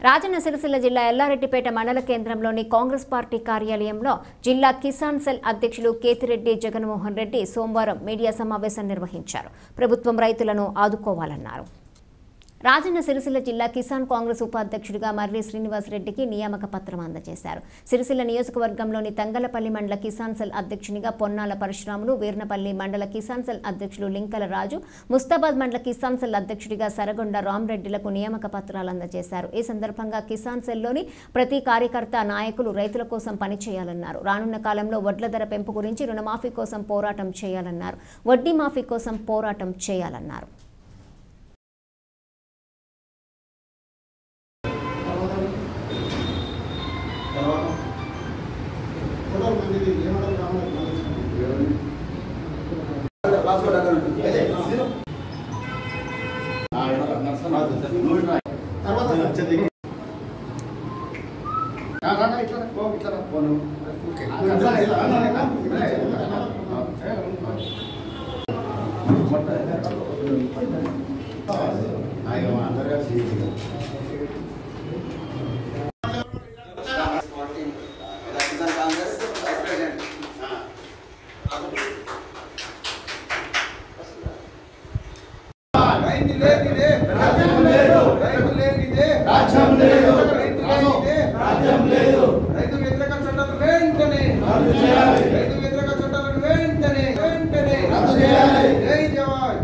రాజన్న సిరిసిల్ల జిల్లా ఎల్లారెడ్డిపేట మండల కేంద్రంలోని కాంగ్రెస్ పార్టీ కార్యాలయంలో జిల్లా కిసాన్ సెల్ అధ్యక్షులు కేతిరెడ్డి జగన్మోహన్ రెడ్డి సోమవారం మీడియా సమావేశం నిర్వహించారు ప్రభుత్వం రైతులను ఆదుకోవాలన్నారు రాజన్న సిరిసిల్ల జిల్లా కిసాన్ కాంగ్రెస్ ఉపాధ్యక్షుడిగా మర్రి శ్రీనివాసరెడ్డికి నియామక పత్రం అందజేశారు సిరిసిల్ల నియోజకవర్గంలోని తంగలపల్లి మండల కిసాన్ సెల్ అధ్యక్షునిగా పొన్నాల పరశురాములు వీర్నపల్లి మండల కిసాన్ సెల్ అధ్యక్షులు లింకల రాజు ముస్తాబాద్ మండల కిసాన్ సెల్ అధ్యక్షుడిగా సరగొండ రామరెడ్డిలకు నియామక పత్రాలు అందజేశారు ఈ సందర్భంగా కిసాన్ సెల్లోని ప్రతి కార్యకర్త నాయకులు రైతుల కోసం పనిచేయాలన్నారు రానున్న కాలంలో వడ్ల ధర పెంపు గురించి రుణమాఫీ కోసం పోరాటం చేయాలన్నారు వడ్డీ మాఫీ కోసం పోరాటం చేయాలన్నారు కిసాన్ కాంగ్రెస్ వైస్ ప్రెసిడెంట్ రైతు లేనిదే రాజ్యం లేదు రైతు లేనిదే రాజ్యం లేదు రైతు లేనిదే రాజ్యం లేదు రైతు వ్యతిరేక చట్టాలు వెంటనే రద్దు చేయాలి రైతు వ్యతిరేక చట్టాలను వెంటనే వెంటనే రద్దు చేయాలి జై జవాన్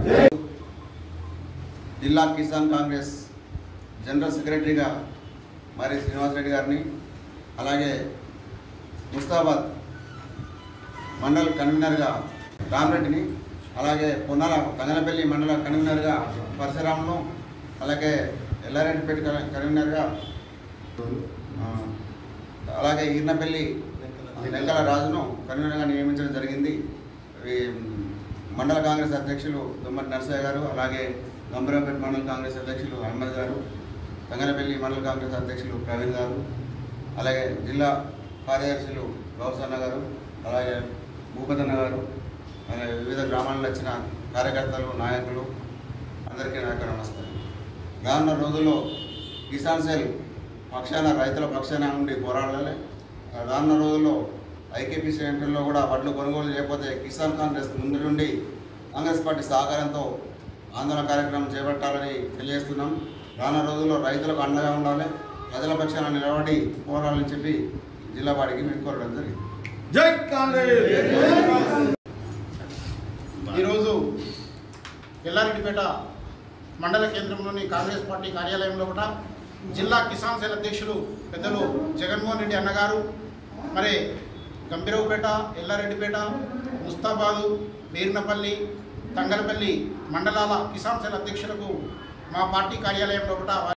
జిల్లా కిసాన్ కాంగ్రెస్ జనరల్ సెక్రటరీగా మరి శ్రీనివాసరెడ్డి గారిని అలాగే ముస్తాబాద్ మండల కన్వీనర్గా రామరెడ్డిని అలాగే పొన్నాల కంగనపల్లి మండల కన్వీనర్గా పరశురామును అలాగే ఎల్లారెడ్డిపేట కన్- కన్వీనర్గా ఆ, అలాగే ఈర్నపల్లి వెంకల రాజును కన్వీనర్గా నియమించడం జరిగింది ఈ మండల కాంగ్రెస్ అధ్యక్షులు దుమ్మటి నరసయ్య గారు అలాగే గంభీరంపేట మండల కాంగ్రెస్ అధ్యక్షులు అహ్మద్ గారు తంగనపల్లి మండల కాంగ్రెస్ అధ్యక్షులు ప్రవీణ్ గారు అలాగే జిల్లా కార్యదర్శులు గౌసన్న గారు అలాగే భూపతన్న గారు అలాగే వివిధ గ్రామాల వచ్చిన కార్యకర్తలు నాయకులు అందరికీ నా యొక్క నమస్కారం రానున్న రోజుల్లో కిసాన్ సెల్ పక్షాన రైతుల పక్షాన ఉండి పోరాడాలి రానున్న రోజుల్లో ఐకేపీ సెంటర్లో కూడా వడ్లు కొనుగోలు చేయకపోతే కిసాన్ కాంగ్రెస్ ముందు నుండి కాంగ్రెస్ పార్టీ సహకారంతో ఆందోళన కార్యక్రమం చేపట్టాలని తెలియజేస్తున్నాం రానున్న రోజుల్లో రైతులకు అండగా ఉండాలి ప్రజల పక్షాన నిలబడి పోరాడాలని చెప్పి జిల్లా వాడికి కోరడం జరిగింది జై కాంగ్రెస్ ఈరోజు ఎల్లారెడ్డిపేట మండల కేంద్రంలోని కాంగ్రెస్ పార్టీ కార్యాలయంలో కూడా జిల్లా కిసాన్ సెల్ అధ్యక్షులు పెద్దలు జగన్మోహన్ రెడ్డి అన్నగారు మరి గంభీరవుపేట ఎల్లారెడ్డిపేట ముస్తాబాదు బీర్నపల్లి తంగలపల్లి మండలాల కిసాన్ సెల్ అధ్యక్షులకు మా పార్టీ కార్యాలయంలో కూడా